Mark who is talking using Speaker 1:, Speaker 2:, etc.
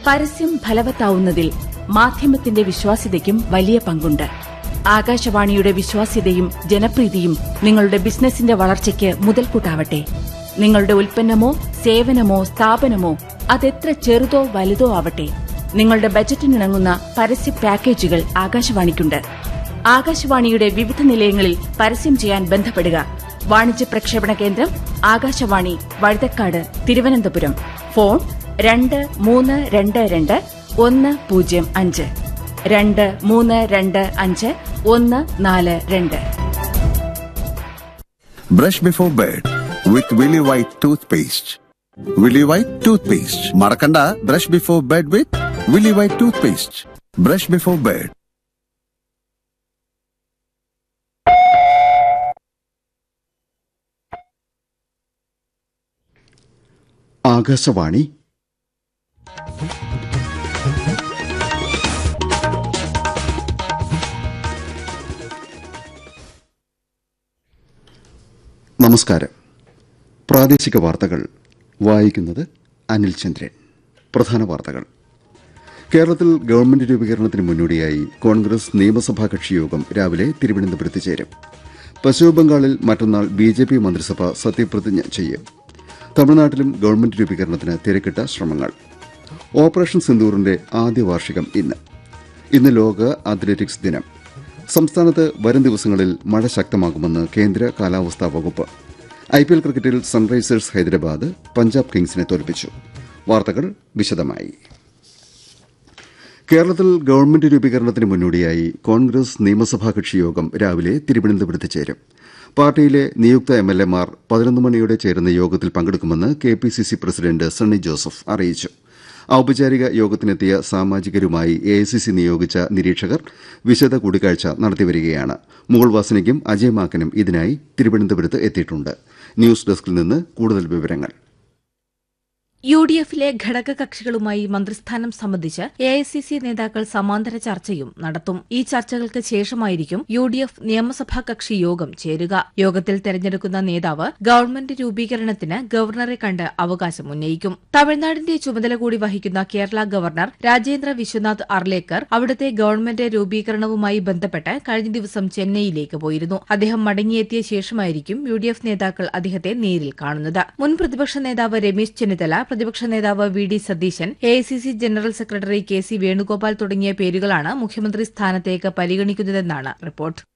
Speaker 1: പരസ്യം ഫലവത്താവുന്നതിൽ മാധ്യമത്തിന്റെ വിശ്വാസ്യതയ്ക്കും വലിയ പങ്കുണ്ട് ആകാശവാണിയുടെ വിശ്വാസ്യതയും ജനപ്രീതിയും നിങ്ങളുടെ ബിസിനസിന്റെ വളർച്ചയ്ക്ക് മുതൽക്കൂട്ടാവട്ടെ നിങ്ങളുടെ ഉൽപ്പന്നമോ സേവനമോ സ്ഥാപനമോ അതെത്ര ചെറുതോ വലുതോ ആവട്ടെ നിങ്ങളുടെ ബജറ്റിനിണങ്ങുന്ന പരസ്യ പാക്കേജുകൾ ആകാശവാണിക്കുണ്ട് ആകാശവാണിയുടെ വിവിധ നിലയങ്ങളിൽ പരസ്യം ചെയ്യാൻ ബന്ധപ്പെടുക വാണിജ്യ പ്രക്ഷേപണ കേന്ദ്രം ആകാശവാണി വഴുതക്കാട് തിരുവനന്തപുരം ഫോൺ രണ്ട് മൂന്ന് രണ്ട് രണ്ട് ഒന്ന് പൂജ്യം അഞ്ച് രണ്ട് മൂന്ന് രണ്ട് അഞ്ച് ഒന്ന് നാല് രണ്ട്
Speaker 2: Brush before bed with Willy White toothpaste. Willy White toothpaste. Marakanda, brush before bed with Willy White toothpaste. Brush before bed.
Speaker 3: Akashvani നമസ്കാരം പ്രാദേശിക വാർത്തകൾ വായിക്കുന്നത് അനിൽ ചന്ദ്രൻ പ്രധാന വാർത്തകൾ കേരളത്തിൽ ഗവൺമെന്റ് രൂപീകരണത്തിന് മുന്നോടിയായി കോൺഗ്രസ് നിയമസഭാ കക്ഷിയോഗം രാവിലെ തിരുവനന്തപുരത്ത് ചേരും പശ്ചിമബംഗാളിൽ മറ്റന്നാൾ ബി ജെ പി മന്ത്രിസഭ സത്യപ്രതിജ്ഞ ചെയ്യും തമിഴ്നാട്ടിലും ഗവൺമെന്റ് രൂപീകരണത്തിന് തിരക്കിട്ട ശ്രമങ്ങൾ ഓപ്പറേഷൻ സിന്ദൂറിന്റെ ആദ്യ വാർഷികം ഇന്ന് ഇന്ന് ലോക അത്ലറ്റിക്സ് ദിനം സംസ്ഥാനത്ത് വരും ദിവസങ്ങളിൽ മഴ ശക്തമാകുമെന്ന് കേന്ദ്ര കാലാവസ്ഥാ വകുപ്പ് ഐപിഎൽ ക്രിക്കറ്റിൽ സൺറൈസേഴ്സ് ഹൈദരാബാദ് പഞ്ചാബ് കിങ്സിനെ തോൽപ്പിച്ചു വാർത്തകൾ വിശദമായി കേരളത്തിൽ ഗവൺമെന്റ് രൂപീകരണത്തിന് മുന്നോടിയായി കോൺഗ്രസ് നിയമസഭാ കക്ഷിയോഗം രാവിലെ തിരുവനന്തപുരത്ത് ചേരും പാർട്ടിയിലെ നിയുക്ത എംഎൽഎമാർ പതിനൊന്ന് മണിയോടെ ചേരുന്ന യോഗത്തിൽ പങ്കെടുക്കുമെന്ന് കെപിസിസി പ്രസിഡന്റ് സണ്ണി ജോസഫ് അറിയിച്ചു ഔപചാരിക യോഗത്തിനെത്തിയ സാമാജികരുമായി എഐസിസി നിയോഗിച്ച നിരീക്ഷകർ വിശദ കൂടിക്കാഴ്ച നടത്തിവരികയാണ് മുകൾവാസനിക്കും അജയ് മാക്കനും ഇതിനായി തിരുവനന്തപുരത്ത് എത്തിയിട്ടുണ്ട് ന്യൂസ് ഡെസ്കിൽ നിന്ന് കൂടുതൽ വിവരങ്ങൾ
Speaker 4: യു ഡി എഫിലെ ഘടകകക്ഷികളുമായി മന്ത്രിസ്ഥാനം സംബന്ധിച്ച് എ ഐ സി സി നേതാക്കൾ സമാന്തര ചർച്ചയും നടത്തും ഈ ചർച്ചകൾക്ക് ശേഷമായിരിക്കും യു ഡി എഫ് നിയമസഭാ കക്ഷി യോഗം ചേരുക യോഗത്തിൽ തെരഞ്ഞെടുക്കുന്ന നേതാവ് ഗവൺമെന്റ് രൂപീകരണത്തിന് ഗവർണറെ കണ്ട് അവകാശം ഉന്നയിക്കും തമിഴ്നാടിന്റെ ചുമതല കൂടി വഹിക്കുന്ന കേരള ഗവർണർ രാജേന്ദ്ര വിശ്വനാഥ് അർലേക്കർ അവിടുത്തെ ഗവൺമെന്റ് രൂപീകരണവുമായി ബന്ധപ്പെട്ട് കഴിഞ്ഞ ദിവസം ചെന്നൈയിലേക്ക് പോയിരുന്നു അദ്ദേഹം മടങ്ങിയെത്തിയ ശേഷമായിരിക്കും യു ഡി എഫ് നേതാക്കൾ അദ്ദേഹത്തെ നേരിൽ കാണുന്നത് മുൻ പ്രതിപക്ഷ നേതാവ് രമേശ് ചെന്നിത്തല പ്രതിപക്ഷ നേതാവ് V D Satheesan A I C C general secretary K C Venugopal തുടങ്ങിയ പേരുകളാണ് മുഖ്യമന്ത്രി സ്ഥാനത്തേക്ക് പരിഗണിക്കുന്നതെന്നാണ് റിപ്പോർട്ട്